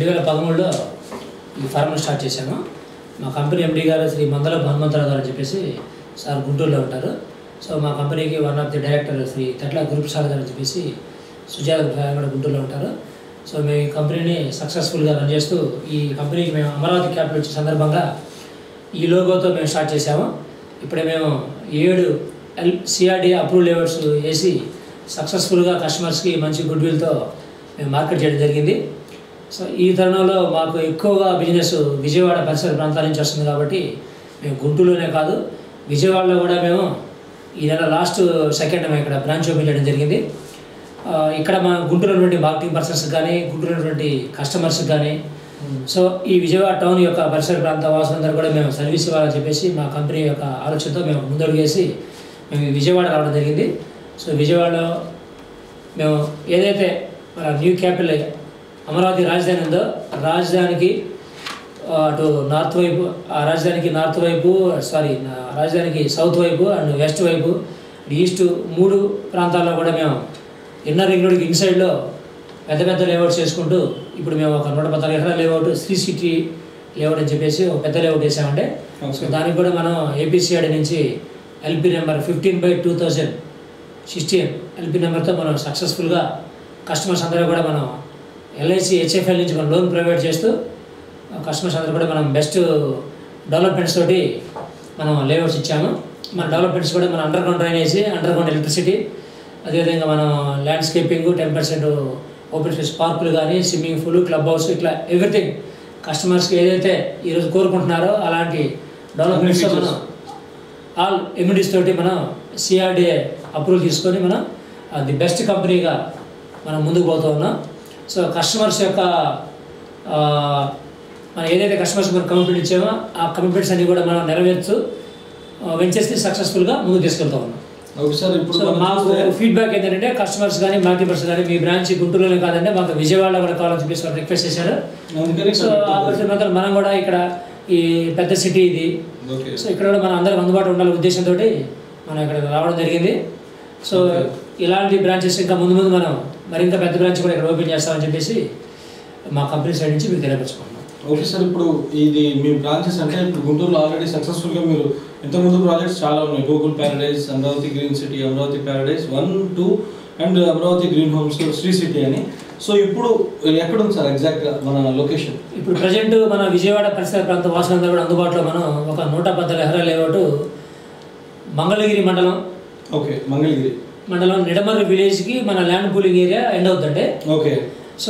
వేల పదమూడులో ఈ ఫార్మ్ని స్టార్ట్ చేశాము మా కంపెనీ ఎండి గారు శ్రీ మందల హనుమంతరావు గారు అని చెప్పేసి సార్ గుంటూరులో ఉంటారు సో మా కంపెనీకి one of the director Shri Tatla Guruprasad garu అని చెప్పేసి సుజాత ప్రసాద్ కూడా గుంటూరులో ఉంటారు సో మేము ఈ కంపెనీని సక్సెస్ఫుల్గా రన్ చేస్తూ ఈ కంపెనీకి మేము అమరావతి క్యాపిటల్ వచ్చే సందర్భంగా ఈ లోగోతో మేము స్టార్ట్ చేసాము ఇప్పుడే మేము ఏడు ఎల్ సిఆర్డి అప్రూవ్ లెవెల్స్ వేసి సక్సెస్ఫుల్గా కస్టమర్స్కి మంచి గుడ్ విల్తో మేము మార్కెట్ చేయడం జరిగింది సో ఈ తరుణంలో మాకు ఎక్కువగా బిజినెస్ విజయవాడ పరిసర ప్రాంతాల నుంచి వస్తుంది కాబట్టి మేము గుంటూరులోనే కాదు విజయవాడలో కూడా మేము ఈ నెల లాస్ట్ సెకండ్ మేము ఇక్కడ బ్రాంచ్ ఓపెన్ చేయడం జరిగింది ఆ, ఇక్కడ మా గుంటూరు ఉన్నటువంటి మార్కెటింగ్ పర్సన్స్ కానీ గుంటూరు ఉన్నటువంటి కస్టమర్స్ కానీ సో ఈ విజయవాడ టౌన్ యొక్క పరిసర ప్రాంత వాసులందరూ కూడా మేము సర్వీస్ ఇవ్వాలని చెప్పేసి మా కంపెనీ యొక్క ఆలోచనతో మేము ముందడుగు వేసి మేము ఈ విజయవాడ రావడం జరిగింది సో విజయవాడలో మేము ఏదైతే మన న్యూ క్యాపిటల్ అమరావతి రాజధాని ఉందో రాజధానికి ఆ, అటు నార్త్ వైపు ఆ రాజధానికి నార్త్ వైపు సారీ నా- రాజధానికి సౌత్ వైపు అండ్ వెస్ట్ వైపు ఈస్ట్ మూడు ప్రాంతాల్లో కూడా మేము ఇన్నర్ రింగ్ రోడ్కి ఇన్సైడ్లో పెద్ద పెద్ద లేఅవుట్స్ చేసుకుంటూ ఇప్పుడు మేము ఒక నూట పద్నాలుగు ఎకరాల లేఅవుట్ శ్రీ సిటీ లేఅవుట్ అని చెప్పేసి ఒక పెద్ద లేఅవుట్ వేసామంటే సో దానికి కూడా మనం ఏపీసీఆర్ నుంచి LP number fifteen by two thousand sixteen LP నెంబర్తో మనం సక్సెస్ఫుల్గా కస్టమర్స్ అందరూ కూడా మనం ఎల్ఐసి హెచ్ఎఫ్ఎల్ నుంచి మనం లోన్ ప్రొవైడ్ చేస్తూ కస్టమర్స్ అందరూ కూడా మనం బెస్ట్ డెవలప్మెంట్స్ తోటి మనం లేఅవుట్స్ ఇచ్చాము మన డెవలప్మెంట్స్ కూడా మన under ground drainage under ground electricity అదేవిధంగా మనం landscaping ten percent open space పార్కులు కానీ స్విమ్మింగ్ పూల్ క్లబ్ హౌస్ ఇట్లా ఎవ్రీథింగ్ కస్టమర్స్కి ఏదైతే ఈరోజు కోరుకుంటున్నారో అలాంటి డెవలప్మెంట్స్ మనం ఆల్ ఎమ్యూనిటీస్ తోటి మనం సిఆర్డిఏ అప్రూవల్ తీసుకొని మనం ది బెస్ట్ కంపెనీగా మనం ముందుకు పోతూ ఉన్నాం సో కస్టమర్స్ యొక్క ఆ, మనం ఏదైతే కస్టమర్స్ మనం కమిట్మెంట్ ఇచ్చామో ఆ కమిట్మెంట్స్ అన్ని కూడా మనం నెరవేర్చు వెంచర్స్ని సక్సెస్ఫుల్గా ముందుకు తీసుకెళ్తా ఉన్నాం ఓకే సార్ ఇప్పుడు సో మనం మాకు చూస్తే- ఫీడ్బ్యాక్ ఏంటంటే కస్టమర్స్ కానీ మార్కెటర్స్ కానీ మీ బ్రాంచ్ గుంటూరులోనే కాదంటే మాకు విజయవాడలో కూడా కావాలని చెప్పేసి వాళ్ళు రిక్వెస్ట్ చేశారు అందుకని సో ఆ పరిస్థితి మాత్రం మనం కూడా ఇక్కడ ఈ పెద్ద సిటీ ఇది ఓకే సో ఇక్కడ కూడా మనం అందరం అందుబాటులో ఉండాలనే ఉద్దేశంతో మనం ఇక్కడ రావడం జరిగింది సో ఇలాంటి బ్రాంచెస్ ఇంకా ముందు ముందు మనం మరింత పెద్ద బ్రాంచ్ కూడా ఇక్కడ ఓపెన్ చేస్తామని చెప్పేసి మా కంపెనీ సైడ్ నుంచి మీకు తెలియపరచుకున్నాం ఓకే సార్ ఇప్పుడు ఇది మీ బ్రాంచెస్ అంటే ఇప్పుడు గుంటూరులో ఆల్రెడీ సక్సెస్ఫుల్గా మీరు ఇంతకుముందు ప్రాజెక్ట్స్ చాలా ఉన్నాయి Gokul paradise Amaravati green city Amaravati paradise one two and Amaravati green homes Sri city అని సో ఇప్పుడు ఎక్కడ ఉంది సార్ ఎగ్జాక్ట్గా మన లొకేషన్ ఇప్పుడు ప్రజెంట్ మన విజయవాడ పరిసర ప్రాంత వాసులందరూ కూడా అందుబాటులో మనం ఒక నూట పద్నాలుగు ఎకరాల లేఅవుట్ మంగళగిరి మండలం ఓకే మంగళగిరి మండలం నిడమర్రి విలేజ్కి మన ల్యాండ్ పూలింగ్ ఏరియా ఎండ్ అవుతుందండి ఓకే సో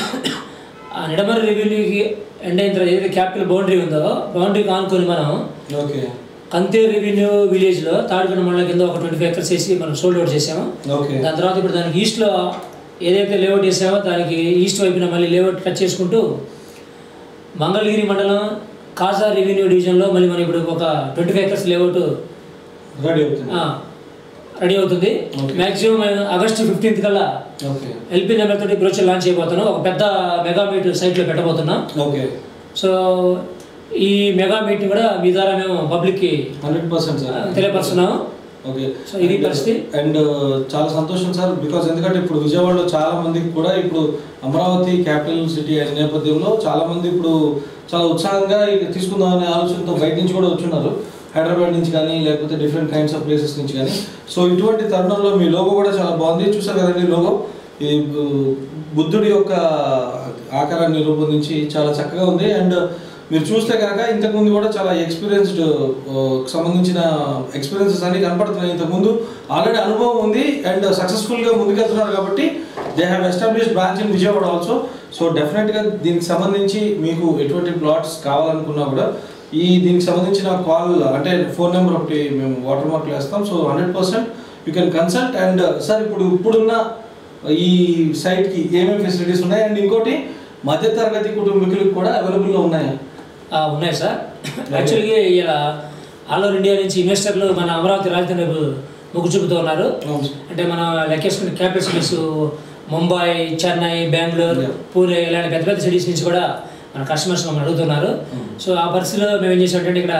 ఆ నిడమర్రి రెవెన్యూకి ఎండ్ అయిన తర్వాత ఏదైతే క్యాపిటల్ బౌండరీ ఉందో బౌండరీకి ఆనుకొని మనం ఓకే కంతేరు రెవెన్యూ విలేజ్లో తాడికొండ మండలం కింద ఒక ట్వంటీ ఫైవ్ ఎకర్స్ వేసి మనం సోల్డ్ అవుట్ చేసాము ఓకే దాని తర్వాత ఇప్పుడు దానికి ఈస్ట్లో ఏదైతే లేఅవుట్ చేసామో దానికి ఈస్ట్ వైపున మళ్ళీ లేఅవుట్ టచ్ చేసుకుంటూ మంగళగిరి మండలం కాజా రెవెన్యూ డివిజన్లో మళ్ళీ మనం ఇప్పుడు ఒక twenty five acres layout ready అవుతుంది రెడీ అవుతుంది Okay. మ్యాక్సిమం ఆగస్టు ఫిఫ్టీన్త్ కల్లా ఓకే ఎల్పీ నెంబర్ తోటి బ్రోచర్ లాంచ్ చేయబోతున్నాం ఒక పెద్ద మెగా మీట్ సైట్లో పెట్టబోతున్నాం ఓకే సో ఈ మెగా మీట్ని కూడా మీ ద్వారా మేము పబ్లిక్కి హండ్రెడ్ పర్సెంట్ సార్ తెలియపరుస్తున్నాము ఓకే సో ఇది పరిస్థితి. అండ్ చాలా సంతోషం సార్ బికాజ్ ఎందుకంటే ఇప్పుడు విజయవాడలో చాలా మందికి కూడా ఇప్పుడు అమరావతి క్యాపిటల్ సిటీ అనే నేపథ్యంలో చాలా మంది ఇప్పుడు చాలా ఉత్సాహంగా ఇక తీసుకుందాం అనే ఆలోచనతో బయట నుంచి కూడా వచ్చున్నారు హైదరాబాద్ నుంచి కానీ లేకపోతే డిఫరెంట్ కైండ్స్ ఆఫ్ ప్లేసెస్ నుంచి కానీ సో ఇటువంటి తరుణంలో మీ లోగో కూడా చాలా బాగుంది చూసారు కదండి లోగో ఈ బు- బుద్ధుడి యొక్క ఆకారాన్ని రూపొందించి చాలా చక్కగా ఉంది అండ్ మీరు చూస్తే కనుక ఇంతకుముందు కూడా చాలా ఎక్స్పీరియన్స్డ్ సంబంధించిన ఎక్స్పీరియన్సెస్ అన్ని కనపడుతున్నాయి ఇంతకుముందు ఆల్రెడీ అనుభవం ఉంది అండ్ సక్సెస్ఫుల్గా ముందుకెళ్తున్నారు కాబట్టి they have establish branch in Vijayawada also so డెఫినెట్గా దీనికి సంబంధించి మీకు ఎటువంటి ప్లాట్స్ కావాలనుకున్నా కూడా ఈ దీనికి సంబంధించిన కాల్ అంటే ఫోన్ నెంబర్ ఒకటి మేము వాటర్ మార్క్లో వేస్తాం so hundred percent you can consult and sir ఇప్పుడు ఇప్పుడున్న ఈ సైట్కి ఏమేమి ఫెసిలిటీస్ ఉన్నాయి అండ్ ఇంకోటి మధ్యతరగతి కుటుంబీకులకు కూడా అవైలబుల్లో ఉన్నాయా ఆ, ఉన్నాయి సార్ యాక్చువల్గా ఇలా ఆల్ ఓవర్ ఇండియా నుంచి ఇన్వెస్టర్లు మన అమరావతి రాజధాని వైపు మొగ్గు చూపుతూ ఉన్నారు అవును సార్. అంటే మనం లెక్కేసుకున్న capital cities Mumbai Chennai Bengaluru Yeah. Pune ఇలాంటి పెద్ద పెద్ద సిటీస్ నుంచి కూడా మన కస్టమర్స్ మమ్మల్ని అడుగుతున్నారు Hmm. సో ఆ పరిస్థితిలో మేము ఏం చేసామంటే ఇక్కడ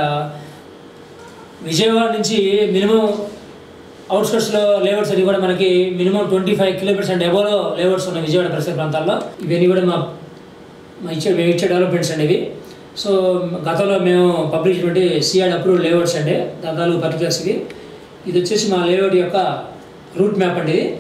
విజయవాడ నుంచి మినిమం అవుట్స్కట్స్లో లేఅవుట్స్ అన్ని కూడా మనకి minimum twenty five kilometers and అబోలో లేఅవుట్స్ ఉన్నాయి విజయవాడ పరిసర ప్రాంతాల్లో ఇవన్నీ కూడా మా మా ఇచ్చే మేము ఇచ్చే డెవలప్మెంట్స్ అండి ఇవి సో గతంలో మేము పబ్లిక్ చేసినటువంటి సిఆర్ అప్రూవ్ లేఅవుట్స్ అండి దాదాపు పర్టికులర్స్ ఇవి ఇది వచ్చేసి మా లేఅవుట్ యొక్క రూట్ మ్యాప్ అండి ఇది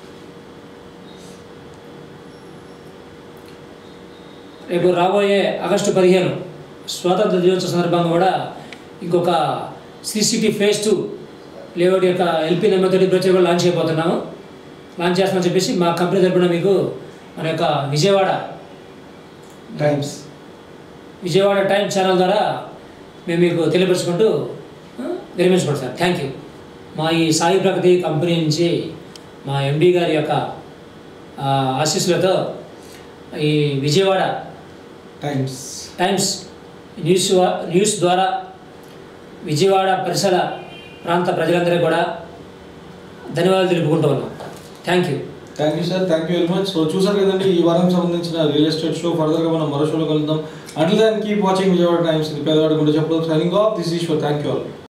రేపు రాబోయే ఆగస్టు పదిహేను స్వాతంత్ర దినోత్సవ సందర్భంగా కూడా ఇంకొక సిసిటీ ఫేజ్ టూ లేఅవుట్ యొక్క ఎల్పీ నెంబర్ తోటి బ్రోచర్ కూడా లాంచ్ అయిపోతున్నాము లాంచ్ చేస్తామని చెప్పేసి మా కంపెనీ తరపున మీకు మన యొక్క Vijayawada Times Vijayawada time channel ద్వారా మేము మీకు తెలియపరుచుకుంటూ ఆ, విరమించుకోండి సార్ థ్యాంక్ యూ మా ఈ సాయి ప్రగతి కంపెనీ నుంచి మా ఎండి గారి యొక్క ఆ, ఆశీస్సులతో ఈ విజయవాడ టైమ్స్ టైమ్స్ న్యూస్ వా- న్యూస్ ద్వారా విజయవాడ పరిసర ప్రాంత ప్రజలందరికీ కూడా ధన్యవాదాలు తెలుపుకుంటూ ఉన్నాం thank you thank you sir thank you very much so చూసారు కదండి ఈ వారం సంబంధించిన రియల్ ఎస్టేట్ షో ఫర్దర్గా మనం మరో షోలో కలుద్దాం until then keep watching Vijayawada Times ఇది పేదవాడి గుండె చెప్పడం signing off this Eshwar thank you all